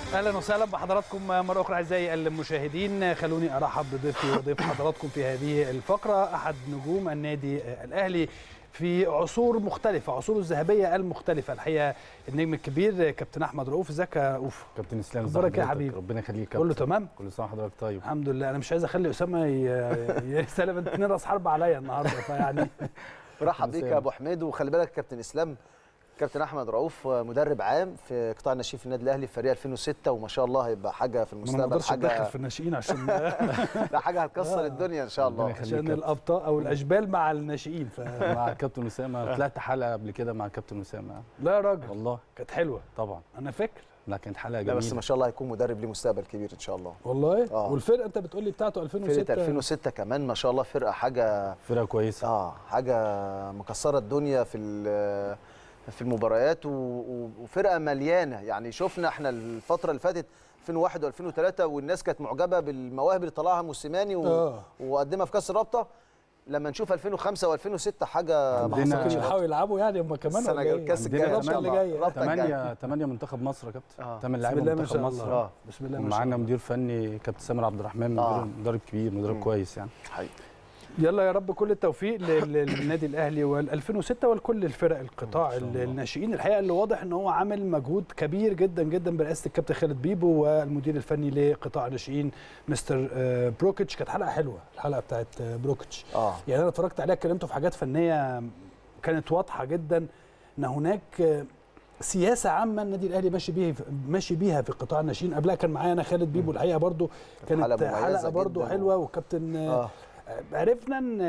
اهلا وسهلا بحضراتكم مره اخرى اعزائي المشاهدين خلوني ارحب بضيفي وضيف حضراتكم في هذه الفقره احد نجوم النادي الاهلي في عصور مختلفة عصور الذهبية المختلفة الحقيقة النجم الكبير كابتن أحمد رؤوف ازيك يا رؤوف كابتن اسلام أخبارك إيه يا حبيبي؟ ربنا يخليك كله كابتن. تمام كل سنه وحضرتك طيب الحمد لله أنا مش عايز أخلي أسامة ي- يستلم اتنين راس حرب عليا النهاردة فيعني برحب بيك يا ابو حميد وخلي بالك كابتن اسلام كابتن احمد رؤوف مدرب عام في قطاع الناشئين في النادي الاهلي في فريق 2006 وما شاء الله هيبقى حاجه في ما أنا ما المستقبل اقدرش أتدخل حاجه في الناشئين عشان لا حاجه هتكسر آه. الدنيا ان شاء ربنا الله يخليك. عشان كابتن. الأبطال أو الأشبال مع الناشئين ف... مع كابتن اسامه طلعت حلقه قبل كده مع كابتن اسامه لا يا راجل والله كانت حلوة طبعا أنا فاكر لا كانت حلقه لا بس جميله ما شاء الله هيكون مدرب ليه مستقبل كبير ان شاء الله والله آه. والفرقة أنت بتقول لي بتاعته 2006 فرقه 2006 كمان ما شاء الله فرقه حاجه فرقه كويسه اه حاجه مكسره الدنيا في ال- في المباريات و- و- وفرقه مليانه يعني شفنا احنا الفتره اللي فاتت 2001 و2003 والناس كانت معجبه بالمواهب اللي طلعها موسيماني و... آه. وقدمها في كاس الرابطه لما نشوف 2005 و2006 حاجه عندنا- ما ممكن حصلتش يحاولوا يلعبوا يعني هم كمان السنة ولا الجاية إيه؟ الكاس عندنا الجاي ان كمان شاء الله اللي جاية. الرابطه الجايه ثمانية ثمانية منتخب مصر يا كابتن آه. ثمان بسم لعيبه الله ما منتخب شاء مصر الله آه. بسم الله ما شاء ومعانا الله مدير فني كابتن سامر عبد الرحمن مدير آه. مدرب كبير مدرب مم. كويس يعني حقيقي. يلا يا رب كل التوفيق لل- للنادي الاهلي وال 2006 ولكل الفرق القطاع إن شاء الله. الناشئين الحقيقه اللي واضح ان هو عامل مجهود كبير جدا جدا برئاسه الكابتن خالد بيبو والمدير الفني لقطاع الناشئين مستر آه، بروكيتش كانت حلقه حلوه الحلقه بتاعت آه، بروكيتش اه يعني انا اتفرجت عليها اتكلمت في حاجات فنيه كانت واضحه جدا ان هناك آه، سياسه عامه النادي الاهلي ماشي بيها ماشي بيها في قطاع الناشئين قبلها كان معايا انا خالد بيبو الحقيقه برضو كانت حلقة مميزة حلقه برضو جداً. حلوه وكابتن آه، اه عرفنا ان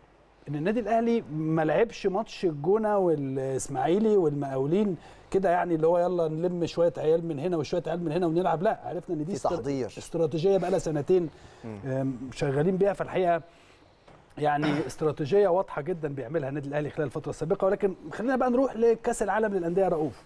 ان النادي الاهلي ما لعبش ماتش الجونه والاسماعيلي والمقاولين كده يعني اللي هو يلا نلم شويه عيال من هنا وشويه عيال من هنا ونلعب لا عرفنا ان دي في استر- تحضير استراتيجيه بقى لها سنتين آم، شغالين بيها فالحقيقه يعني استراتيجيه واضحه جدا بيعملها النادي الاهلي خلال الفتره السابقه ولكن خلينا بقى نروح لكاس العالم للانديه يا رؤوف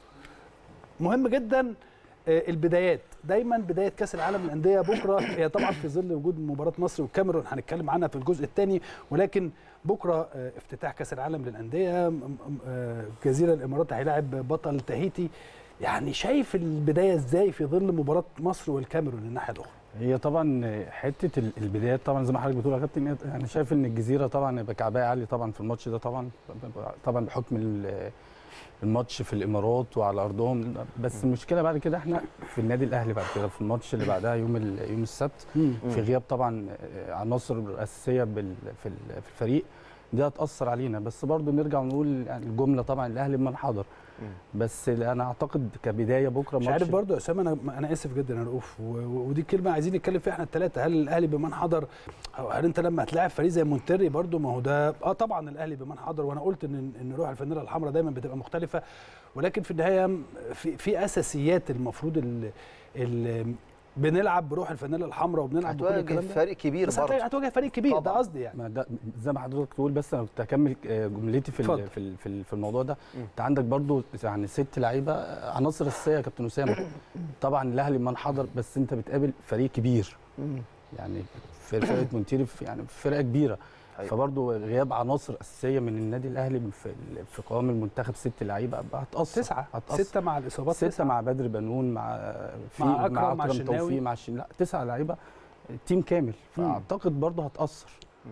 مهم جدا آه، البدايات دايما بدايه كاس العالم للانديه بكره هي طبعا في ظل وجود مباراه مصر والكاميرون هنتكلم عنها في الجزء الثاني ولكن بكره آه، افتتاح كاس العالم للانديه م- م- آه، جزيره الامارات هيلاعب بطل تاهيتي يعني شايف البدايه ازاي في ظل مباراه مصر والكاميرون الناحيه الاخرى هي طبعا حته ال- البدايات طبعا زي ما حضرتك بتقول يا كابتن انا شايف ان الجزيره طبعا يبقى كعبها عالي طبعا في الماتش ده طبعا طبعا بحكم ال- الماتش في الامارات وعلى ارضهم بس المشكله بعد كده احنا في النادي الاهلي بعد كده في الماتش اللي بعدها يوم ال- يوم السبت في غياب طبعا عناصر اساسيه بال- في ال- في الفريق دي هتاثر علينا بس برضو نرجع ونقول يعني الجمله طبعا الاهلي من حضر بس انا اعتقد كبدايه بكره مش ماتش عارف برضه يا اسامه انا انا اسف جدا يا رؤوف و- و- ودي كلمه عايزين نتكلم فيها احنا الثلاثه هل الاهلي بمن حضر أو هل انت لما هتلاعب فريق زي مونتري برضه ما هو ده اه طبعا الاهلي بمن حضر وانا قلت ان ان روح الفانيلا الحمراء دايما بتبقى مختلفه ولكن في النهايه في في اساسيات المفروض ال ال بنلعب بروح الفانيلا الحمراء وبنلعب بكل هتواجه الكلام ده فريق كبير بس هتلاقي- برضه هتواجه فريق كبير ده طبعاً. قصدي يعني ما ده زي ما حضرتك تقول بس انا كنت هكمل آه، جملتي في اتفضل. ال- في ال- في ال- في الموضوع ده مم. انت عندك برضو يعني ست لعيبه آه، عناصر اساسيه يا كابتن اسامه طبعا الاهلي من حضر بس انت بتقابل فريق كبير مم. يعني في فرقه مونتيري في- يعني فرقه كبيره أيوة. فبرضو غياب عناصر اساسيه من النادي الاهلي في ال- في قوام المنتخب ست لعيبه هتاثر تسعه هتأثر. سته مع الاصابات ستة تسعة. مع بدر بنون مع في مع أكرم، مع مع اكرم الشناوي. توفيق مع الشن... لا تسعة لعيبه تيم كامل فاعتقد برضه هتاثر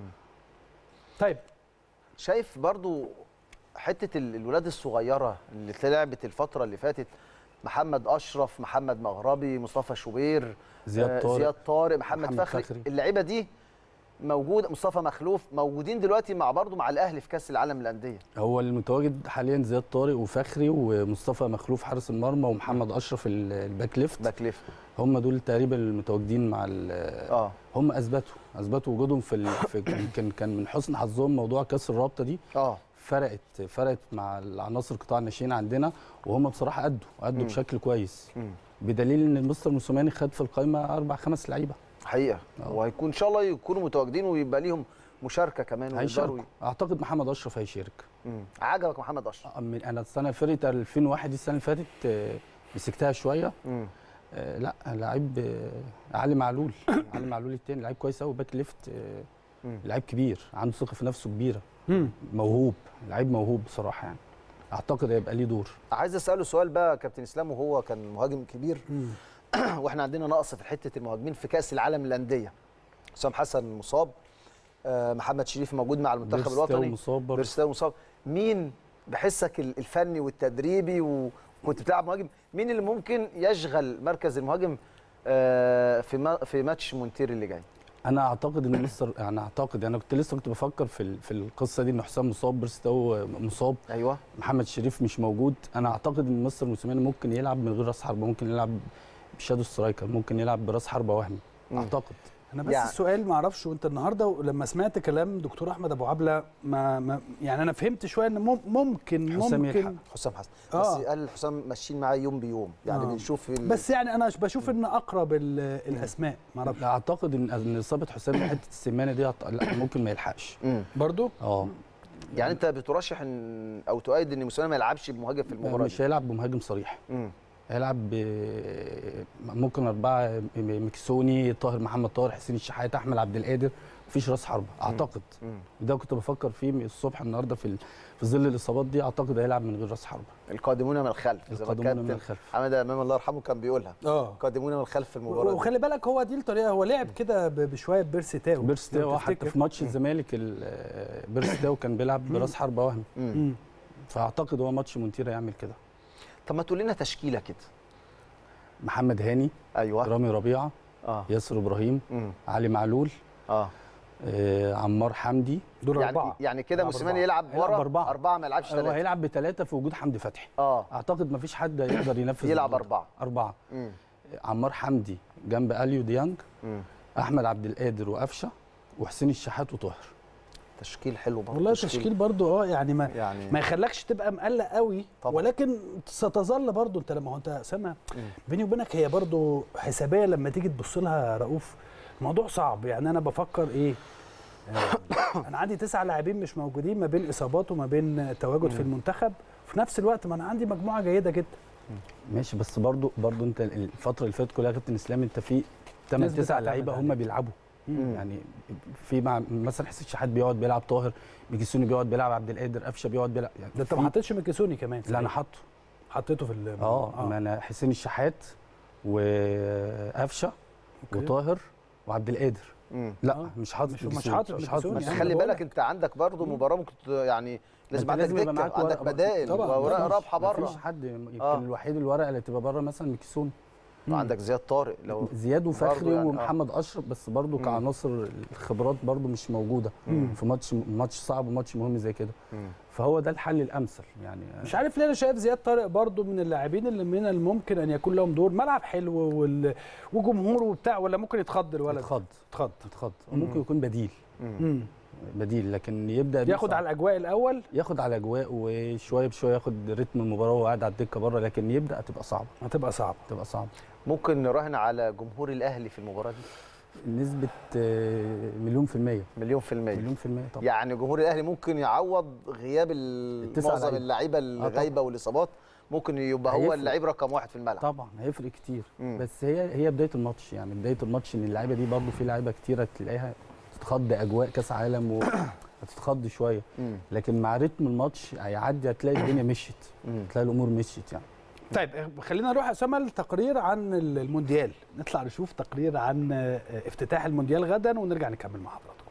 طيب شايف برضو حته ال- الولاد الصغيره اللي لعبت الفتره اللي فاتت محمد اشرف محمد مغربي مصطفى شوبير زياد آه، طارق زياد طارق محمد, محمد فخري. فخري. اللعيبه دي موجود مصطفى مخلوف موجودين دلوقتي مع برضو مع الاهلي في كاس العالم للانديه هو المتواجد حاليا زياد طارق وفخري ومصطفى مخلوف حارس المرمى ومحمد اشرف ال- الباك ليفت باك ليفت هم دول تقريبا المتواجدين مع ال- اه هم اثبتوا اثبتوا وجودهم في, ال... في كان كان من حسن حظهم موضوع كاس الرابطه دي اه فرقت فرقت مع العناصر قطاع الناشئين عندنا وهم بصراحه ادوا ادوا مم. بشكل كويس مم. بدليل ان المستر موسوماني خد في القائمه اربع خمس لعيبه حقيقه آه. وهيكون ان شاء الله يكونوا متواجدين ويبقى ليهم مشاركه كمان ويقدروا هيشاركوا اعتقد محمد اشرف هيشارك مم. عجبك محمد اشرف من انا السنه فرقه 2001 دي السنه اللي فاتت آه، مسكتها شويه مم. آه، لا لعيب آه، علي معلول علي معلول التاني لعيب كويس قوي باك ليفت آه، مم. لعيب كبير عنده ثقه في نفسه كبيره مم. موهوب لعيب موهوب بصراحه يعني اعتقد هيبقى ليه دور عايز اساله سؤال بقى كابتن اسلام وهو كان مهاجم كبير مم. واحنا عندنا نقص في حته المهاجمين في كاس العالم للانديه حسام حسن مصاب آه، محمد شريف موجود مع المنتخب بيرستاو الوطني مصاب برضه. بيرستاو مصاب مين بحسك ال- الفني والتدريبي و- وكنت بتلعب مهاجم مين اللي ممكن يشغل مركز المهاجم آه، في ما- في ماتش مونتير اللي جاي انا اعتقد ان مستر يعني اعتقد انا كنت لسه كنت بفكر في ال- في القصه دي ان حسام مصاب بيرستاو مصاب ايوه محمد شريف مش موجود انا اعتقد ان مستر موسيماني ممكن يلعب من غير راس حربه ممكن يلعب بشادو سترايكر ممكن يلعب براس حربه وهمي مم. اعتقد انا بس يعني- يعني السؤال ما اعرفش وانت النهارده لما سمعت كلام دكتور احمد ابو عبله ما, ما يعني انا فهمت شويه ان مم- ممكن حسام يلحق. ممكن حسام حسن آه. بس قال حسام ماشيين معاه يوم بيوم يعني آه. بنشوف ال- بس يعني انا بشوف ان اقرب ال- الاسماء ما اعرفش لا اعتقد ان ان اصابه حسام في حته السمانه دي هت- لا ممكن ما يلحقش مم. برضو اه يعني انت بترشح ان او تؤيد ان موسيماني ما يلعبش بمهاجم في المباراه مش دي هيلعب بمهاجم صريح مم. هيلعب ب... ممكن أربعة مكسوني طاهر محمد طاهر حسين الشحات أحمد عبد القادر مفيش راس حربة أعتقد مم. ده كنت بفكر فيه من الصبح النهارده في ال... في ظل الإصابات دي أعتقد هيلعب من غير راس حربة القادمون من الخلف زي ما القادمون من الكابتن الخلف حمد امام الله يرحمه كان بيقولها اه القادمون من الخلف في المباراه دي. وخلي بالك هو دي الطريقه هو لعب كده ب- بشويه بيرسي تاو بيرس لو تاو حتى تفتكر. في ماتش الزمالك ال- بيرس تاو كان بيلعب براس حربة وهمي مم. مم. فأعتقد هو ماتش مونتيرا يعمل كده طب ما تقول لنا تشكيله كده محمد هاني ايوه رامي ربيعة اه ياسر إبراهيم مم. علي معلول اه آه، عمار حمدي دول يعني اربعه يعني كده يلعب موسيماني أربعة. يلعب هيلعب ورا أربعة. اربعه ما يلعبش هو ثلاثه هيلعب بثلاثة في وجود حمدي فتحي اه اعتقد ما فيش حد يقدر ينفذ يلعب الموضوع. اربعه اربعه مم. عمار حمدي جنب اليو ديانج مم. احمد عبد القادر وقفشه وحسين الشحات وطاهر تشكيل حلو برضه والله تشكيل برضو اه يعني ما يعني ما يخلكش تبقى مقلق قوي طبعا. ولكن ستظل برضو انت لما هو انت سامع مم. بيني وبينك هي برضو حسابيه لما تيجي تبص لها يا رؤوف الموضوع صعب يعني انا بفكر ايه آه، انا عندي تسع لاعبين مش موجودين ما بين اصابات وما بين تواجد في المنتخب في نفس الوقت ما انا عندي مجموعه جيده جدا ماشي بس برضو برضو انت الفتره اللي فاتت كلها يا كابتن اسلام انت في 8 ناس 9 بتعتمد لعيبه هم عليك. بيلعبوا مم. يعني في مع مثلا حسين الشحات بيقعد بيلعب طاهر بيجيسوني بيقعد بيلعب عبد القادر قفشه بيقعد بيلعب يعني ده انت في- ما حطيتش ميكيسوني كمان لا انا حاطه حطيته في ال- اه ما انا حسين الشحات وقفشه أوكي. وطاهر وعبد القادر مم. لا آه. مش حاطط مش- مش ميكيسوني. حاطط مش حاطط ميكيسوني. بس يعني خلي بقول بالك لك. انت عندك برضه مباراه ممكن ت- يعني لازم انت عندك لازم يبقى دكه معاك عندك ورقة. بدائل طبعاً. واوراق مفيش- رابحه بره مفيش حد يمكن آه. الوحيد الورقه اللي تبقى بره مثلا ميكيسوني وعندك زياد طارق لو زياد وفخري برضو يعني، آه. ومحمد اشرف بس برضو مم. كعناصر الخبرات برضو مش موجوده مم. في ماتش ماتش صعب وماتش مهم زي كده مم. فهو ده الحل الامثل يعني مش عارف ليه انا شايف زياد طارق برضو من اللاعبين اللي من الممكن ان يكون لهم دور ملعب حلو وال... وجمهور وبتاع ولا ممكن يتخض الولد اتخض يتخض اتخض مم. ممكن يكون بديل مم. مم. بديل لكن يبدا بيه ياخد صعب. على الاجواء الاول ياخد على اجواء وشويه بشويه ياخد رتم المباراه وهو قاعد على الدكه بره لكن يبدا تبقى صعبه هتبقى صعبه تبقى صعبه ممكن نراهن على جمهور الاهلي في المباراه دي نسبه آه، مليون في الميه مليون في المية مليون في الميه طبعا يعني جمهور الاهلي ممكن يعوض غياب ال- التسع معظم لعيبة. اللعيبه طبعا. الغايبه والاصابات ممكن يبقى هو هيفرق. اللعيب رقم واحد في الملعب طبعا هيفرق كتير مم. بس هي هي بدايه الماتش يعني بدايه الماتش ان اللعيبه دي برضو في لعيبه كتيره تلاقيها تتخض اجواء كاس عالم وهتتخض شويه مم. لكن مع رتم الماتش هيعدي هتلاقي الدنيا مشيت مم. هتلاقي الامور مشيت يعني طيب خلينا نروح يا اسامه لتقرير عن المونديال نطلع نشوف تقرير عن افتتاح المونديال غدا ونرجع نكمل مع حضراتكم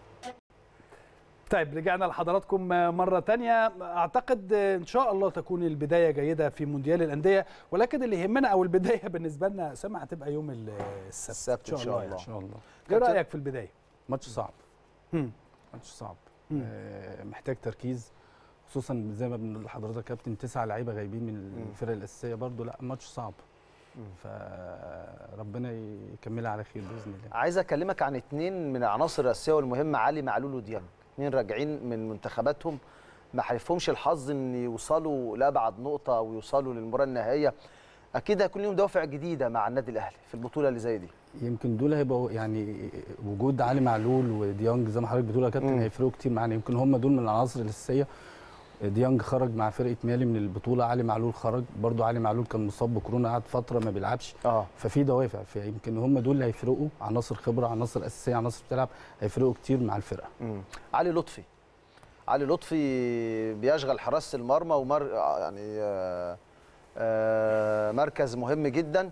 طيب رجعنا لحضراتكم مرة تانية أعتقد إن شاء الله تكون البداية جيدة في مونديال الأندية ولكن اللي يهمنا أو البداية بالنسبة لنا سامع هتبقى يوم السبت, السبت إن شاء الله. ان شاء الله إيه كابتن- رأيك في البداية؟ ماتش صعب مم. ماتش صعب مم. آه، محتاج تركيز خصوصا زي ما بنقول لحضرتك يا كابتن تسع لعيبه غايبين من الفرق الاساسيه برضو لا ماتش صعب مم. فربنا يكملها على خير باذن الله عايز اكلمك عن اتنين من العناصر الاساسيه والمهمه علي معلول وديانج اتنين راجعين من منتخباتهم ما حالفهمش الحظ ان يوصلوا لابعد نقطه او يوصلوا للمباراه النهائيه اكيد هيكون لهم دوافع جديده مع النادي الاهلي في البطوله اللي زي دي يمكن دول هيبقوا يعني وجود علي معلول وديانج زي ما حضرتك بتقول يا كابتن مم. هيفرقوا كتير معانا يمكن هم دول من العناصر الاساسيه ديانج خرج مع فرقه مالي من البطوله علي معلول خرج برضو علي معلول كان مصاب بكورونا قعد فتره ما بيلعبش اه ففي دوافع فيمكن هم دول اللي هيفرقوا عناصر خبره عناصر اساسيه عناصر بتلعب هيفرقوا كتير مع الفرقه مم. علي لطفي علي لطفي بيشغل حراسه المرمى ومر يعني آه، آه، مركز مهم جدا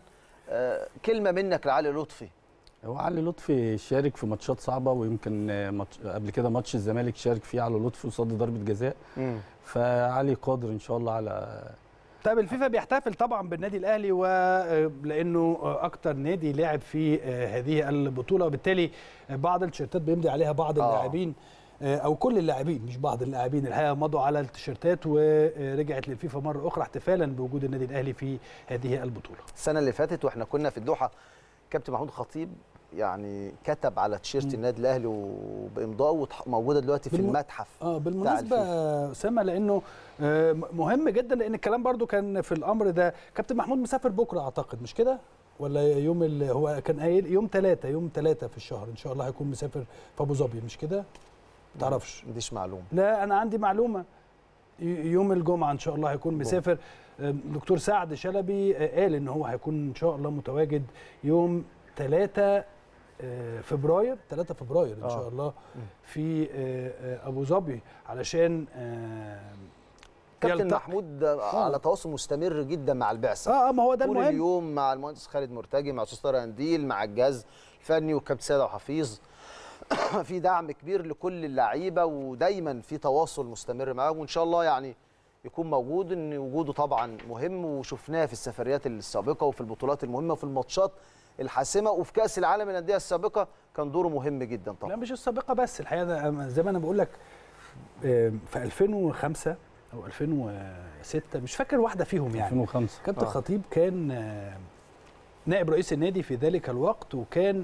آه، كلمه منك لعلي لطفي هو علي لطفي شارك في ماتشات صعبه ويمكن آه، ماتش قبل كده ماتش الزمالك شارك فيه علي لطفي وصد ضربه جزاء فعلي قادر ان شاء الله على طيب الفيفا بيحتفل طبعا بالنادي الاهلي ولانه اكتر نادي لعب في هذه البطوله وبالتالي بعض التيشيرتات بيمضي عليها بعض آه. اللاعبين او كل اللاعبين مش بعض اللاعبين الحقيقه مضوا على التيشيرتات ورجعت للفيفا مره اخرى احتفالا بوجود النادي الاهلي في هذه البطوله السنه اللي فاتت واحنا كنا في الدوحه كابتن محمود خطيب يعني كتب على تيشيرت النادي الاهلي وبامضائه موجوده دلوقتي في بالم- المتحف اه بالمناسبه اسامه لانه آه، مهم جدا لان الكلام برضو كان في الامر ده كابتن محمود مسافر بكره اعتقد مش كده ولا يوم ال... هو كان قايل يوم ثلاثة يوم ثلاثة في الشهر ان شاء الله هيكون مسافر في ابو ظبي مش كده ما تعرفش ما عنديش معلومه لا انا عندي معلومه ي- يوم الجمعه ان شاء الله هيكون مسافر آم، دكتور سعد شلبي آه، قال ان هو هيكون ان شاء الله متواجد يوم 3 فبراير 3 فبراير ان آه. شاء الله في آه، آه، ابو ظبي علشان آه، كابتن يلتحق. محمود على تواصل مستمر جدا مع البعثه اه اه ما هو ده طول المهم اليوم مع المهندس خالد مرتجي مع استاذ طارق قنديل مع الجهاز الفني والكابتن سيد وحفيظ في دعم كبير لكل اللعيبه ودايما في تواصل مستمر معاهم وان شاء الله يعني يكون موجود ان وجوده طبعا مهم وشفناه في السفريات السابقه وفي البطولات المهمه وفي الماتشات الحاسمه وفي كاس العالم للانديه السابقه كان دوره مهم جدا لا طبعا مش السابقه بس الحقيقه ده زي ما انا بقول لك آه، في 2005 او 2006 مش فاكر واحده فيهم يعني 2005 كابتن آه. خطيب كان آه، نائب رئيس النادي في ذلك الوقت وكان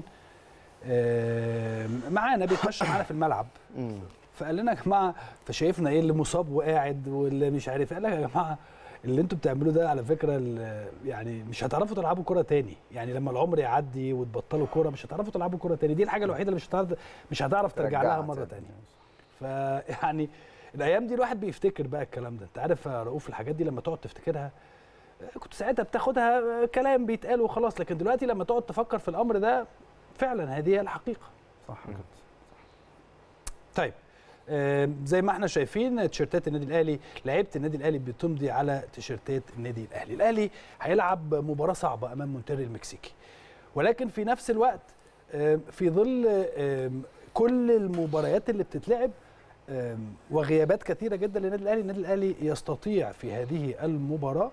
آه، معانا بيتمشى معانا في الملعب مم. فقال لنا يا جماعه فشايفنا ايه اللي مصاب وقاعد واللي مش عارف إيه. قال لك يا جماعه اللي انتوا بتعملوه ده على فكره ال- يعني مش هتعرفوا تلعبوا كره تاني يعني لما العمر يعدي وتبطلوا كره مش هتعرفوا تلعبوا كره تاني دي الحاجه الوحيده اللي مش هتعرف مش هتعرف ترجع ترجعها لها مره تاني. تانية فيعني الايام دي الواحد بيفتكر بقى الكلام ده انت عارف يا رؤوف الحاجات دي لما تقعد تفتكرها كنت ساعتها بتاخدها كلام بيتقال وخلاص لكن دلوقتي لما تقعد تفكر في الامر ده فعلا هذه هي الحقيقه صح كده طيب آه، زي ما احنا شايفين تيشيرتات النادي الاهلي لعيبه النادي الاهلي بتمضي على تيشيرتات النادي الاهلي الاهلي هيلعب مباراه صعبه امام مونتري المكسيكي ولكن في نفس الوقت آه، في ظل آه، كل المباريات اللي بتتلعب آه، وغيابات كثيره جدا للنادي الاهلي النادي الاهلي يستطيع في هذه المباراه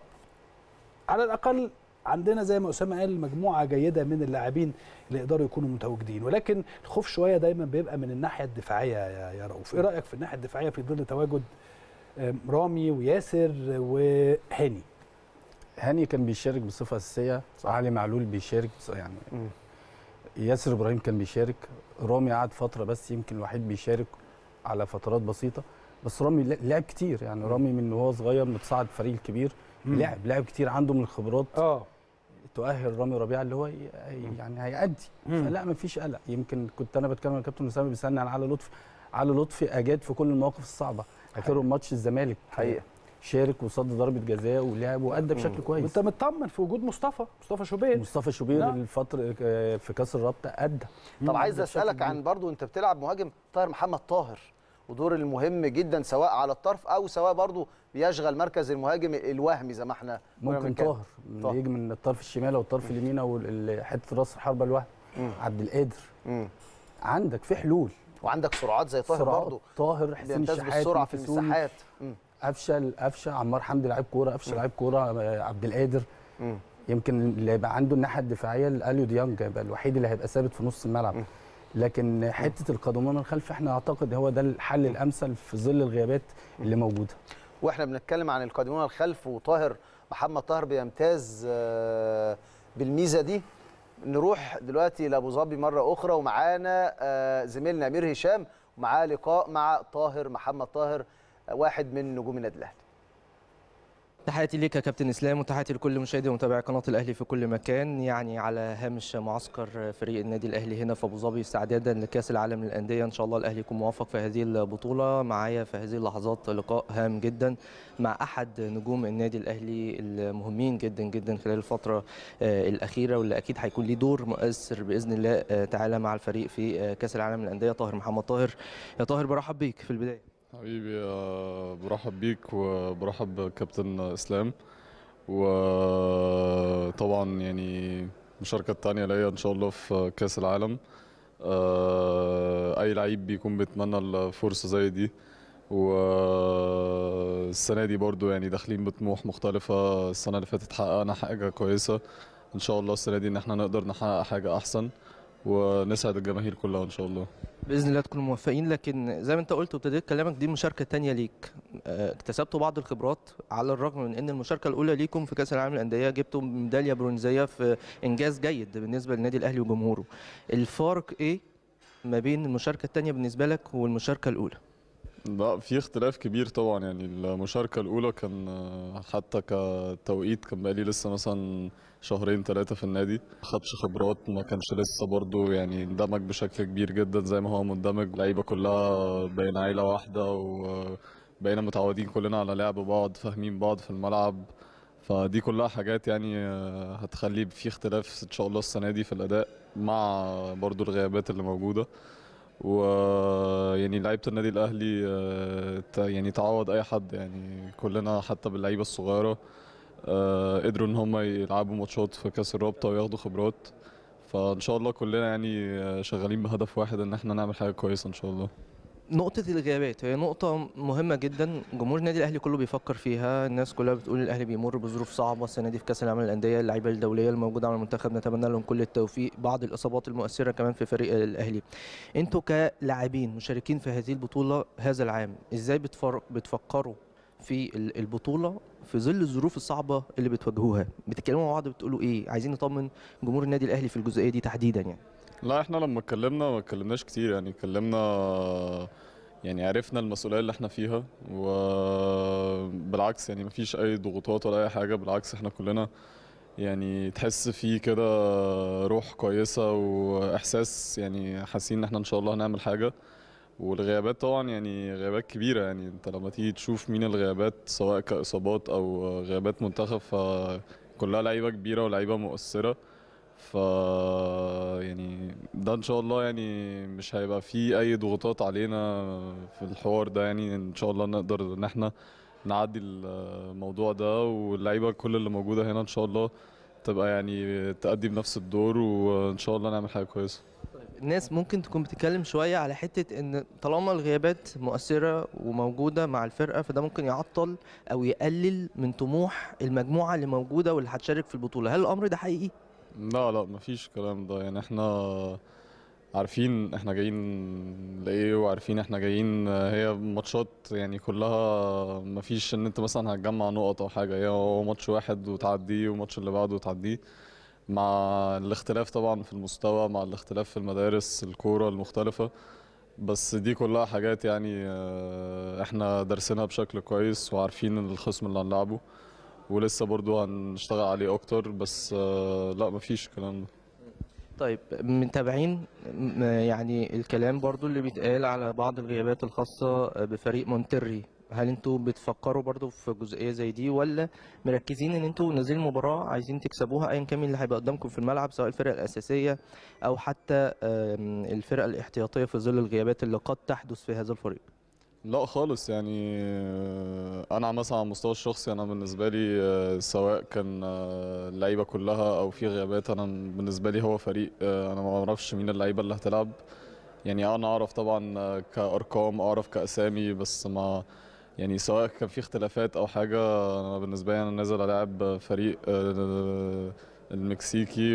على الاقل عندنا زي ما اسامه قال مجموعه جيده من اللاعبين اللي يقدروا يكونوا متواجدين ولكن الخوف شويه دايما بيبقى من الناحيه الدفاعيه يا يا رؤوف ايه رايك في الناحيه الدفاعيه في ظل تواجد آم، رامي وياسر وهاني هاني كان بيشارك بصفه اساسيه علي معلول بيشارك بص- يعني مم. ياسر ابراهيم كان بيشارك رامي قعد فتره بس يمكن الوحيد بيشارك على فترات بسيطه بس رامي ل- لعب كتير يعني رامي من وهو صغير متصاعد فريق الكبير مم. لعب لعب كتير عنده من الخبرات اه تؤهل رامي ربيعه اللي هو ي- يعني هيأدي مم. فلا مفيش قلق يمكن كنت انا بتكلم مع كابتن اسامه بيسالني عن علي لطفي علي لطفي اجاد في كل المواقف الصعبه اخرهم ماتش الزمالك حقيقة. شارك وصد ضربه جزاء ولعب وادى بشكل وانت كويس مطمن في وجود مصطفى مصطفى شوبير مصطفى شوبير نعم. الفتره آه، في كاس الرابطه ادى طب عايز أدى بشكل اسالك كبير. عن برضو انت بتلعب مهاجم طاهر محمد طاهر ودور المهم جدا سواء على الطرف او سواء برضو بيشغل مركز المهاجم الوهمي زي ما احنا كنا ممكن بنتكلم. طاهر طاهر. اللي يجي من الطرف الشمال او الطرف اليمين او ال- ال- حته راس الحربه الواحد مم. عبد القادر مم. عندك في حلول وعندك سرعات زي طاهر سرعات. برضو طاهر حسين بيمتاز الشحات بالسرعه في الفسوني، المساحات مم. قفشه قفشه عمار حمدي لعيب كوره قفشه لعيب كوره آه، عبد القادر مم. يمكن اللي هيبقى عنده الناحيه الدفاعيه اليو ديانج هيبقى الوحيد اللي هيبقى ثابت في نص الملعب م. لكن حته القدمان الخلف احنا اعتقد هو ده الحل الامثل في ظل الغيابات اللي موجوده واحنا بنتكلم عن القادمون الخلف وطاهر محمد طاهر بيمتاز آه، بالميزه دي نروح دلوقتي لابو ظبي مره اخرى ومعانا آه، زميلنا امير هشام ومعاه لقاء مع طاهر محمد طاهر آه، واحد من نجوم النادي الاهلي تحياتي ليك يا كابتن اسلام وتحياتي لكل مشاهدي ومتابعي قناه الاهلي في كل مكان يعني على هامش معسكر فريق النادي الاهلي هنا في ابو ظبي استعدادا لكاس العالم للانديه ان شاء الله الاهلي يكون موفق في هذه البطوله معايا في هذه اللحظات لقاء هام جدا مع احد نجوم النادي الاهلي المهمين جدا جدا خلال الفتره آه، الاخيره واللي اكيد هيكون ليه دور مؤثر باذن الله آه، تعالى مع الفريق في آه، كاس العالم للانديه طاهر محمد طاهر يا طاهر برحب بيك في البدايه حبيبي آه، برحب بيك وبرحب بكابتن اسلام وطبعا يعني المشاركة التانية ليا إن شاء الله في كأس العالم آه، أي لعيب بيكون بيتمنى الفرصة زي دي والسنة دي برضو يعني داخلين بطموح مختلفة السنة اللي فاتت حققنا حاجة كويسة إن شاء الله السنة دي إن احنا نقدر نحقق حاجة أحسن ونسعد الجماهير كلها إن شاء الله باذن الله تكونوا موفقين لكن زي ما انت قلت وابتديت كلامك دي المشاركه الثانيه ليك آه، اكتسبتوا بعض الخبرات على الرغم من ان المشاركه الاولى ليكم في كاس العالم للانديه جبتوا ميداليه برونزيه في انجاز جيد بالنسبه للنادي الاهلي وجمهوره الفارق ايه ما بين المشاركه الثانيه بالنسبه لك والمشاركه الاولى لا في اختلاف كبير طبعا يعني المشاركة الأولى كان آه، حتى كتوقيت كان بقالي لسه مثلا شهرين ثلاثة في النادي خدش خبرات ما كانش لسه برضو يعني اندمج بشكل كبير جدا زي ما هو مندمج اللعيبة كلها بين عيلة واحدة وبقينا متعودين كلنا على لعب بعض فاهمين بعض في الملعب فدي كلها حاجات يعني آه، هتخلي في اختلاف ان شاء الله السنة دي في الأداء مع برضو الغيابات اللي موجودة ويعني لعيبه النادي الاهلي آه، ت- يعني تعوض اي حد يعني كلنا حتى باللعيبه الصغيره آه، قدروا ان هم يلعبوا ماتشات في كاس الرابطه وياخدوا خبرات فان شاء الله كلنا يعني آه، شغالين بهدف واحد ان احنا نعمل حاجه كويسه ان شاء الله نقطة الغيابات هي نقطة مهمة جدا جمهور النادي الأهلي كله بيفكر فيها الناس كلها بتقول الأهلي بيمر بظروف صعبة السنة دي في كأس العالم للأندية اللعيبة الدولية الموجودة على المنتخب نتمنى لهم كل التوفيق بعض الإصابات المؤثرة كمان في فريق الأهلي انتوا كلاعبين مشاركين في هذه البطولة هذا العام ازاي بتفر- بتفكروا في ال- البطولة في ظل الظروف الصعبة اللي بتواجهوها بتتكلموا مع بعض بتقولوا ايه عايزين نطمن جمهور النادي الأهلي في الجزئية دي تحديدا يعني لا احنا لما اتكلمنا ما اتكلمناش كتير يعني اتكلمنا يعني عرفنا المسؤولية اللي احنا فيها وبالعكس يعني مفيش اي ضغوطات ولا اي حاجة بالعكس احنا كلنا يعني تحس فيه كده روح كويسة واحساس يعني حاسين ان احنا ان شاء الله هنعمل حاجة والغيابات طبعا يعني غيابات كبيرة يعني انت لما تيجي تشوف مين الغيابات سواء كإصابات او غيابات منتخب فكلها لعيبة كبيرة ولعيبة مؤثرة ف يعني ده ان شاء الله يعني مش هيبقى فيه اي ضغوطات علينا في الحوار ده يعني ان شاء الله نقدر ان احنا نعدي الموضوع ده واللعيبه كل اللي موجوده هنا ان شاء الله تبقى يعني تأدي بنفس الدور وان شاء الله نعمل حاجه كويسه الناس ممكن تكون بتتكلم شوية على حتة ان طالما الغيابات مؤثرة وموجودة مع الفرقة فده ممكن يعطل او يقلل من طموح المجموعة اللي موجودة واللي هتشارك في البطولة هل الامر ده حقيقي؟ لا لا مفيش الكلام ده يعني احنا عارفين احنا جايين لايه وعارفين احنا جايين هي ماتشات يعني كلها مفيش ان انت مثلا هتجمع نقط او حاجه هي هو ماتش واحد وتعديه والماتش اللي بعده وتعديه مع الاختلاف طبعا في المستوى مع الاختلاف في المدارس الكوره المختلفه بس دي كلها حاجات يعني اه، احنا درسناها بشكل كويس وعارفين الخصم اللي هنلعبه ولسه برضو هنشتغل عليه اكتر بس اه، لا مفيش الكلام ده طيب متابعين م- يعني الكلام برضو اللي بيتقال على بعض الغيابات الخاصة بفريق مونتري هل انتوا بتفكروا برضو في جزئية زي دي ولا مركزين ان انتوا نازلين المباراة عايزين تكسبوها ايا كان مين اللي هيبقى قدامكم في الملعب سواء الفرقة الأساسية او حتى آم، الفرقة الاحتياطية في ظل الغيابات اللي قد تحدث في هذا الفريق لا خالص يعني آه، انا مثلا على المستوى الشخصي انا بالنسبه لي آه، سواء كان آه، اللعيبه كلها او في غيابات انا بالنسبه لي هو فريق آه، انا ما اعرفش مين اللعيبه اللي هتلعب يعني انا اعرف طبعا آه، كارقام اعرف كاسامي بس ما يعني سواء كان في اختلافات او حاجه انا بالنسبه لي انا نازل العب فريق آه، المكسيكي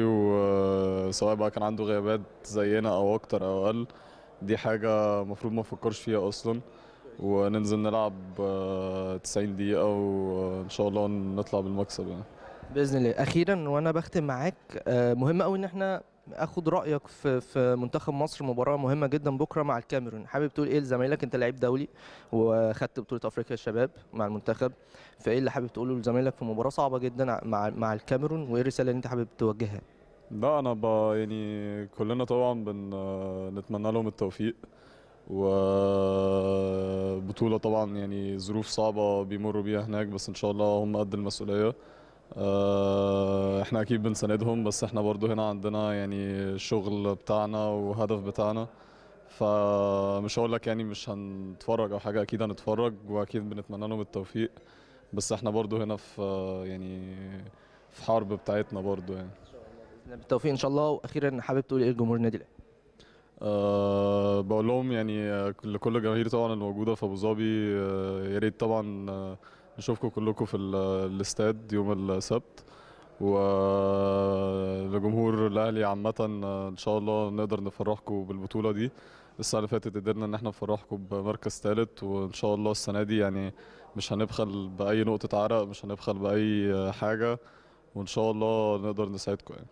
وسواء بقى كان عنده غيابات زينا او اكتر او اقل دي حاجه المفروض ما نفكرش فيها اصلا وننزل نلعب آه، 90 دقيقة وإن شاء الله نطلع بالمكسب يعني باذن الله اخيرا وانا بختم معاك آه، مهم قوي ان احنا اخد رايك في في منتخب مصر مباراه مهمه جدا بكره مع الكاميرون حابب تقول ايه لزمايلك انت لعيب دولي وخدت بطوله افريقيا الشباب مع المنتخب فايه اللي حابب تقوله لزمايلك في مباراه صعبه جدا ع- مع مع الكاميرون وايه الرساله اللي انت حابب توجهها لا أنا ب يعني كلنا طبعا بن آه، نتمنى لهم التوفيق وبطولة طبعا يعني ظروف صعبة بيمروا بيها هناك بس إن شاء الله هم قد المسؤولية آه، احنا اكيد بنساندهم بس احنا برضو هنا عندنا يعني الشغل بتاعنا وهدف بتاعنا فمش هقول لك يعني مش هنتفرج او حاجه اكيد هنتفرج واكيد بنتمنى لهم التوفيق بس احنا برضو هنا في آه، يعني في حرب بتاعتنا برضو يعني بالتوفيق ان شاء الله واخيرا حابب تقول ايه لجمهور النادي الاهلي أه بقول لهم يعني آه، لكل الجماهير طبعا الموجوده في ابو ظبي آه، يا ريت طبعا آه، نشوفكم كلكم في ال- الاستاد يوم السبت ولجمهور الاهلي عامه آه، ان شاء الله نقدر نفرحكم بالبطوله دي السنه اللي فاتت قدرنا ان احنا نفرحكم بمركز ثالث وان شاء الله السنه دي يعني مش هنبخل باي نقطه عرق مش هنبخل باي آه، حاجه وان شاء الله نقدر نساعدكم يعني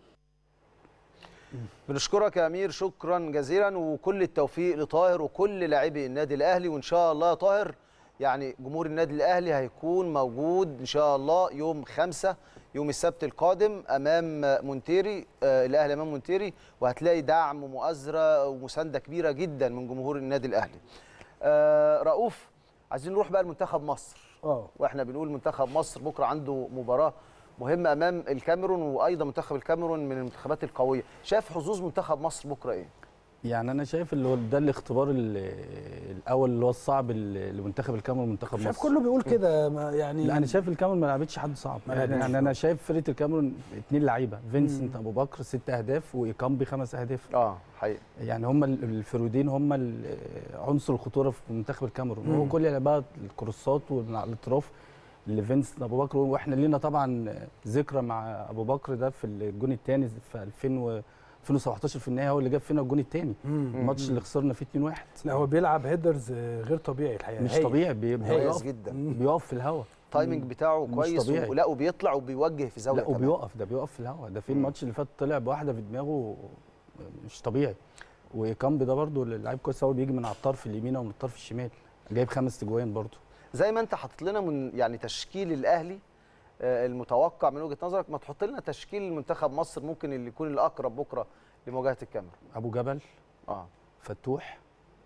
بنشكرك يا امير شكرا جزيلا وكل التوفيق لطاهر وكل لاعبي النادي الاهلي وان شاء الله يا طاهر يعني جمهور النادي الاهلي هيكون موجود ان شاء الله يوم خمسة يوم السبت القادم امام مونتيري آه الاهلي امام مونتيري وهتلاقي دعم ومؤازره ومسانده كبيره جدا من جمهور النادي الاهلي آه رؤوف عايزين نروح بقى لمنتخب مصر اه واحنا بنقول منتخب مصر بكره عنده مباراه مهمه امام الكاميرون وايضا منتخب الكاميرون من المنتخبات القويه شايف حظوظ منتخب مصر بكره ايه يعني انا شايف اللي هو ده الاختبار ال- الاول اللي هو الصعب ل- لمنتخب الكاميرون ومنتخب شايف مصر كله بيقول كده ما يعني لا انا شايف الكاميرون ما لعبتش حد صعب ما يعني, لعبتش. يعني انا شايف فرقه الكاميرون اثنين لعيبه فينسنت ابو بكر ست اهداف وايكامبي خمس اهداف اه حقيقي يعني هم ال- الفرودين هم ال- عنصر الخطوره في منتخب الكاميرون مم. هو كل لعبها الكروسات ومن على الاطراف لفينسنت ابو بكر واحنا لينا طبعا ذكرى مع ابو بكر ده في الجون الثاني في 2000 و 2017 في النهايه هو اللي جاب فينا الجون الثاني مم. الماتش اللي خسرنا فيه 2-1 لا هو بيلعب هيدرز آه، غير طبيعي الحقيقه مش هايل. طبيعي بي- كويس بيقف جدا مم. بيقف في الهواء التايمنج بتاعه مش كويس طبيعي. ولا وبيطلع وبيوجه في زاويه لا كمان. وبيقف ده بيقف في الهواء ده في مم. الماتش اللي فات طلع بواحده في دماغه مش طبيعي وكامبي ده برده لعيب كويس قوي بيجي من على الطرف اليمين ومن الطرف الشمال جايب خمس تجوان برده زي ما انت حاطط لنا من يعني تشكيل الاهلي آه، المتوقع من وجهه نظرك ما تحط لنا تشكيل منتخب مصر ممكن اللي يكون الاقرب بكره لمواجهه الكاميرون ابو جبل اه فتوح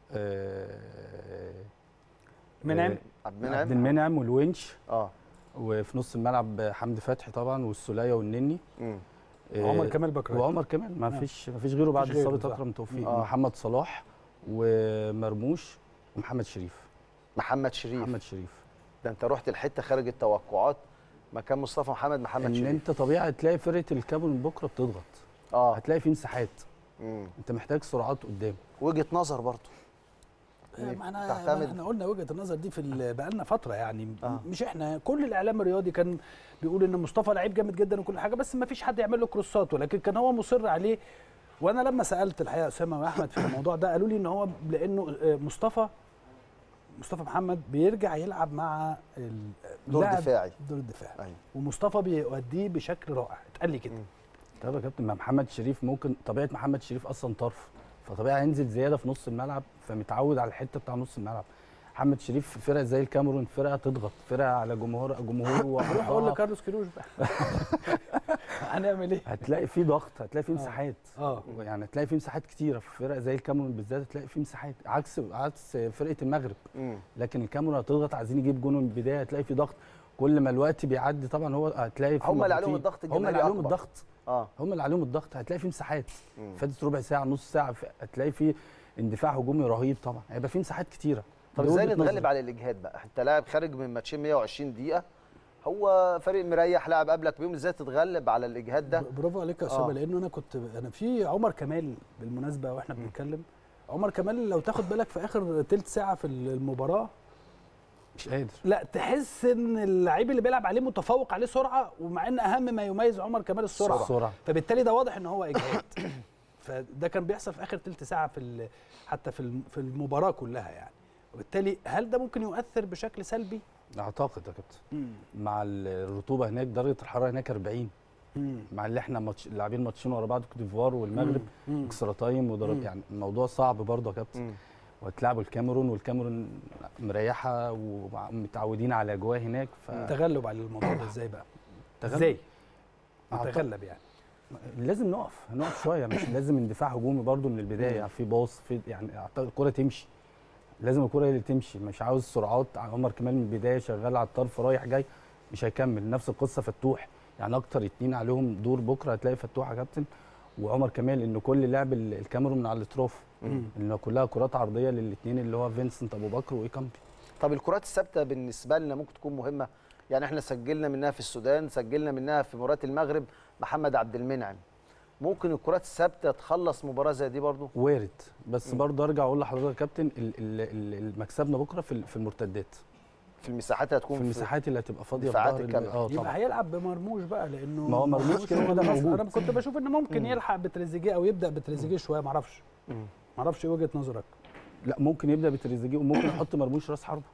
آه، منعم آه، عبد عبد المنعم المنعم والونش اه وفي نص الملعب حمدي فتحي طبعا والسوليه والنني مم. آه، عمر كمال بكره وعمر كمان ما آه. فيش ما فيش غيره بعد مفيش غيره، اصابه صح. اكرم توفيق آه. محمد صلاح ومرموش ومحمد شريف محمد شريف محمد شريف ده انت رحت الحته خارج التوقعات مكان مصطفى محمد محمد ان شريف انت طبيعي هتلاقي فرقه الكاميرون بكره بتضغط اه هتلاقي في مساحات مم. انت محتاج سرعات قدام وجهه نظر برضه آه، ما انا تعتمد- ما احنا قلنا وجهه النظر دي في ال- بقالنا فتره يعني آه. مش احنا كل الاعلام الرياضي كان بيقول ان مصطفى لعيب جامد جدا وكل حاجه بس ما فيش حد يعمل له كروسات ولكن كان هو مصر عليه وانا لما سالت الحقيقه اسامه واحمد في الموضوع ده قالوا لي ان هو لانه آه، مصطفى مصطفى محمد بيرجع يلعب مع ال- دور اللاعب- دفاعي دور الدفاع ايوه ومصطفى بيؤديه بشكل رائع اتقال لي كده مم. طب يا كابتن ما محمد شريف ممكن طبيعه محمد شريف اصلا طرف فطبيعي هينزل زياده في نص الملعب فمتعود على الحته بتاع نص الملعب محمد شريف في فرقه زي الكاميرون فرقه تضغط فرقه على جمهور جمهور روح اقول وأعضاء. لكارلوس كيروش بقى هنعمل ايه؟ هتلاقي في ضغط هتلاقي في مساحات اه يعني هتلاقي في مساحات كتيره في فرق زي الكاميرون بالذات هتلاقي في مساحات عكس عكس فرقه المغرب مم. لكن الكاميرون هتضغط عايزين يجيب جون من البدايه هتلاقي في ضغط كل ما الوقت بيعدي طبعا هو هتلاقي في هم اللي عليهم مضغوطين. الضغط هم اللي الجماهيري عليهم أكبر. الضغط اه هم اللي عليهم الضغط هتلاقي في مساحات مم. فاتت ربع ساعه نص ساعه ف- هتلاقي في اندفاع هجومي رهيب طبعا هيبقى في مساحات كتيره طب دي ازاي وجهة نتغلب نظري. على الاجهاد بقى انت لاعب خارج من ماتشين 120 دقيقه هو فريق مريح لاعب قبلك بيوم ازاي تتغلب على الاجهاد ده برافو عليك يا اسامه آه. لانه انا كنت انا في عمر كمال بالمناسبه واحنا بنتكلم عمر كمال لو تاخد بالك في اخر تلت ساعه في المباراه مش قادر لا تحس ان اللعيب اللي بيلعب عليه متفوق عليه سرعه ومع ان اهم ما يميز عمر كمال السرعه السرعه فبالتالي ده واضح ان هو اجهاد فده كان بيحصل في اخر تلت ساعه في ال- حتى في الم- في المباراه كلها يعني وبالتالي هل ده ممكن يؤثر بشكل سلبي؟ اعتقد يا كابتن مع الرطوبه هناك درجه الحراره هناك 40 مع اللي احنا ماتش لاعبين ماتشين ورا بعض كوت ديفوار والمغرب مم. اكسترا تايم وضرب مم. يعني الموضوع صعب برضه يا كابتن مم. وهتلعبوا الكاميرون والكاميرون مريحه ومتعودين على اجواء هناك تغلب على الموضوع ده ازاي بقى؟ فتغلب ازاي؟ أعتقد- نتغلب يعني لازم نقف نقف شويه مش لازم اندفاع هجومي برضو من البدايه يعني في باص في يعني اعتقد الكره تمشي لازم الكره هي اللي تمشي مش عاوز سرعات عمر كمال من البدايه شغال على الطرف رايح جاي مش هيكمل نفس القصه فتوح يعني اكتر اتنين عليهم دور بكره هتلاقي فتوح يا كابتن وعمر كمال ان كل لعب ال- الكاميرون من على الاطراف مم. ان كلها كرات عرضيه للاثنين اللي هو فينسنت ابو بكر وايكامبي طب الكرات الثابته بالنسبه لنا ممكن تكون مهمه يعني احنا سجلنا منها في السودان سجلنا منها في مباراه المغرب محمد عبد المنعم ممكن الكرات الثابته تخلص مباراه زي دي برضو وارد بس مم. برضه ارجع اقول لحضرتك يا كابتن ال- ال- ال- ال- مكسبنا بكره في ال- في المرتدات في المساحات اللي في هتكون المساحات اللي هتبقى فاضيه في دفاعات ظهر ال- الكاميرا. اه يبقى طبعا هيلعب بمرموش بقى لانه ما هو مرموش كده كده أنا- موجود. انا كنت بشوف ان ممكن مم. يلحق بتريزيجيه او يبدا بتريزيجيه شويه معرفش مم. معرفش ايه وجهه نظرك لا ممكن يبدا بتريزيجيه وممكن يحط مرموش راس حربه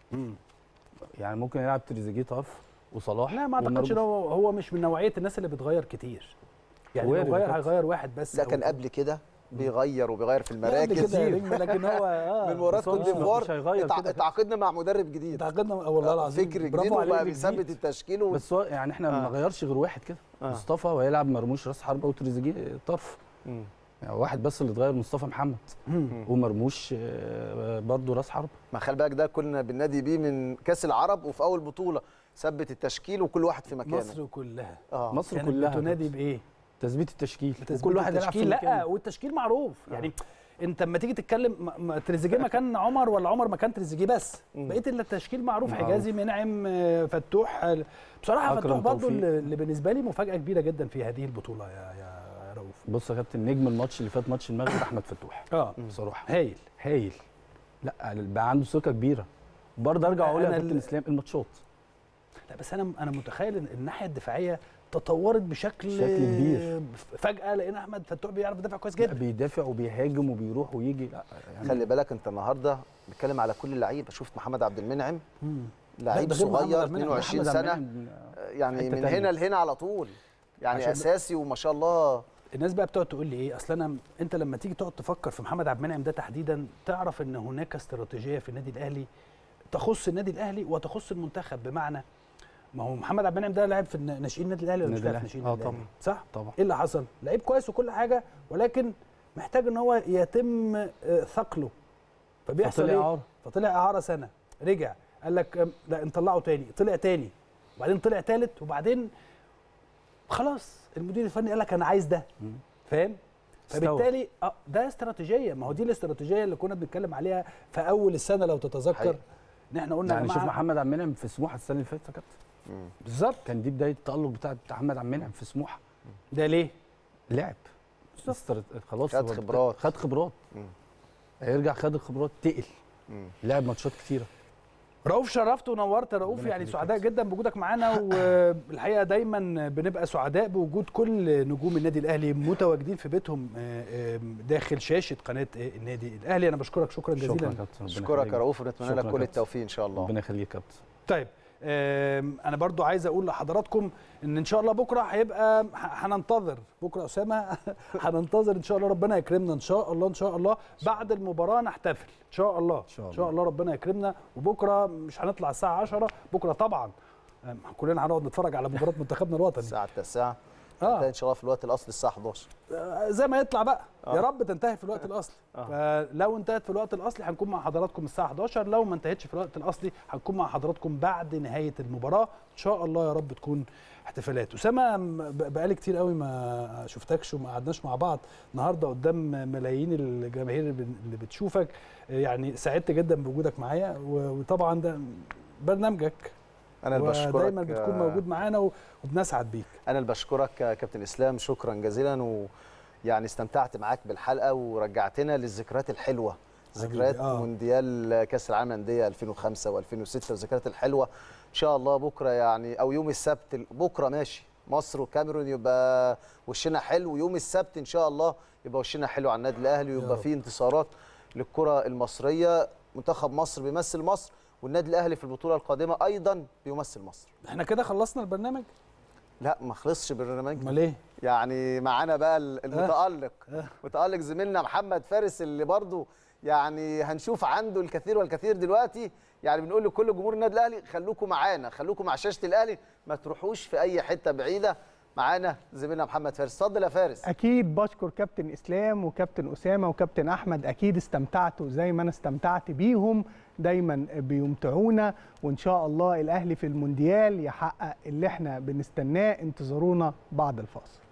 يعني ممكن يلعب تريزيجيه طرف وصلاح لا ما اعتقدش ان ومرموش. هو هو مش من نوعيه الناس اللي بتغير كتير يعني وارد لو يا غير كابتن. هيغير واحد بس ده أو كان اتنين. قبل كده بيغير وبيغير في لا، قبل المراكز كده يا نجم لكن هو اه من مباراه بس هو كوت مش- ديفوار مش هيغير اتع- كده. اتعاقدنا مع مدرب جديد تعاقدنا والله العظيم فكر برافو جديد عليه وبقى اللي بيثبت جديد. التشكيل و... بس هو يعني احنا ما آه. غيرش غير واحد كده آه. مصطفى وهيلعب مرموش راس حربه وتريزيجيه طرف مم. يعني واحد بس اللي اتغير مصطفى محمد مم. ومرموش آه، برضه راس حربه ما خلي بالك ده كنا بالنادي بيه من كاس العرب وفي اول بطوله ثبت التشكيل وكل واحد في مكانه مصر كلها اه مصر كانت كلها بتنادي بايه؟ تثبيت التشكيل بتثبيت وكل واحد يلعب في التشكيل لا مكانه والتشكيل معروف يعني انت لما تيجي تتكلم م- م- تريزيجيه مكان عمر ولا عمر مكان تريزيجيه بس مم. بقيه التشكيل معروف معروف. حجازي منعم آه، فتوح آه، بصراحه أكرم فتوح برضو توفيق. اللي اللي بالنسبه لي مفاجاه كبيره جدا في هذه البطوله يا يا رؤوف بص يا كابتن نجم الماتش اللي فات ماتش المغرب احمد فتوح اه بصراحه هايل هايل لا بقى عنده ثقه كبيره برضه ارجع اقول يا أنا كابتن ال- اسلام الماتشات لا بس انا انا متخيل ان الناحيه الدفاعيه تطورت بشكل بشكل كبير. فجاه لقينا احمد فتوح بيعرف يدافع كويس لا جدا بيدافع وبيهاجم وبيروح ويجي لا يعني خلي بالك انت النهارده بتكلم على كل اللعيبه شفت محمد عبد المنعم مم. لعيب ده غير محمد صغير عبد المنعم، 22 محمد عبد سنه المنعم يعني حتة من تانية. هنا لهنا على طول يعني عشان- اساسي وما شاء الله الناس بقى بتقعد تقول لي ايه اصل انا انت لما تيجي تقعد تفكر في محمد عبد المنعم ده تحديدا تعرف ان هناك استراتيجيه في النادي الاهلي تخص النادي الاهلي وتخص المنتخب بمعنى ما هو محمد عبد المنعم ده لاعب في الن- ناشئين النادي الاهلي ولا مش النادي لاعب في الأهلي. ناشئين آه النادي الأهلي؟ طبعا. صح طبعا ايه اللي حصل لعيب كويس وكل حاجه ولكن محتاج ان هو يتم آه، ثقله فبيحصل فطلع ايه إعارة. فطلع اعاره سنه رجع قال لك أم، لا نطلعه تاني طلع تاني وبعدين طلع تالت وبعدين خلاص المدير الفني قال لك انا عايز ده مم. فاهم استوى. فبالتالي اه ده استراتيجيه ما هو دي الاستراتيجيه اللي كنا بنتكلم عليها في اول السنه لو تتذكر حقيقي. ان احنا قلنا يا يعني شوف جماعه محمد عبد المنعم في سموحه السنه اللي فاتت يا كابتن مم. بالظبط كان دي بدايه التالق بتاع بتاع محمد عبد المنعم في سموحه ده ليه؟ لعب استر- خلاص خد هو خبرات. خد خبرات مم. هيرجع خد الخبرات تقل مم. لعب ماتشات كتيره رؤوف شرفت ونورت يا رؤوف ربنا يعني يخليك سعداء جدا بوجودك معانا والحقيقه دايما بنبقى سعداء بوجود كل نجوم النادي الاهلي متواجدين في بيتهم آه، آه، داخل شاشه قناه آه، النادي الاهلي انا بشكرك شكرا شكرا جزيلا يا كابتن ربنا اشكرك يخليك. يا رؤوف ونتمنى شكرا لك يا كل كابتن. التوفيق ان شاء الله ربنا يخليك يا كابتن طيب آم، انا برضو عايز اقول لحضراتكم ان ان شاء الله بكره هيبقى ح- هننتظر بكره اسامه هننتظر ان شاء الله ربنا يكرمنا ان شاء الله ان شاء الله بعد المباراه نحتفل ان شاء الله شاء ان الله. شاء الله ربنا يكرمنا وبكره مش هنطلع الساعه 10 بكره طبعا آم، كلنا هنقعد نتفرج على مباراه منتخبنا الوطني الساعه 9 اه ان شاء الله في الوقت الاصلي الساعه 11 آه، زي ما يطلع بقى آه. يا رب تنتهي في الوقت الاصلي آه. فلو انتهت في الوقت الاصلي هنكون مع حضراتكم الساعه 11 لو ما انتهتش في الوقت الاصلي هنكون مع حضراتكم بعد نهايه المباراه ان شاء الله يا رب تكون احتفالات اسامه م- ب- بقالي كتير قوي ما شفتكش وما قعدناش مع بعض النهارده قدام ملايين الجماهير اللي بن- اللي بتشوفك يعني سعدت جدا بوجودك معايا و- وطبعا ده برنامجك انا اللي بشكرك ودايما بتكون آه، موجود معانا و- وبنسعد بيك انا اللي بشكرك يا كابتن اسلام شكرا جزيلا ويعني استمتعت معاك بالحلقه ورجعتنا للذكريات الحلوه حبيبي، ذكريات آه. مونديال كاس العالم انديه 2005 و2006 والذكريات الحلوه ان شاء الله بكره يعني او يوم السبت بكره ماشي مصر وكاميرون يبقى وشنا حلو يوم السبت ان شاء الله يبقى وشنا حلو على النادي الاهلي يا ويبقى رب. فيه انتصارات للكره المصريه منتخب مصر بيمثل مصر والنادي الاهلي في البطوله القادمه ايضا بيمثل مصر احنا كده خلصنا البرنامج لا ما خلصش برنامج امال ايه يعني معانا بقى ال- المتألق متألق زميلنا محمد فارس اللي برضو يعني هنشوف عنده الكثير والكثير دلوقتي يعني بنقول لكل جمهور النادي الاهلي خلوكم معانا خلوكم مع شاشه الاهلي ما تروحوش في اي حته بعيده معانا زميلنا محمد فارس اتفضل يا فارس اكيد بشكر كابتن اسلام وكابتن اسامه وكابتن احمد اكيد استمتعتوا زي ما انا استمتعت بيهم دايما بيمتعونا وان شاء الله الاهلي في المونديال يحقق اللي احنا بنستناه انتظرونا بعد الفاصل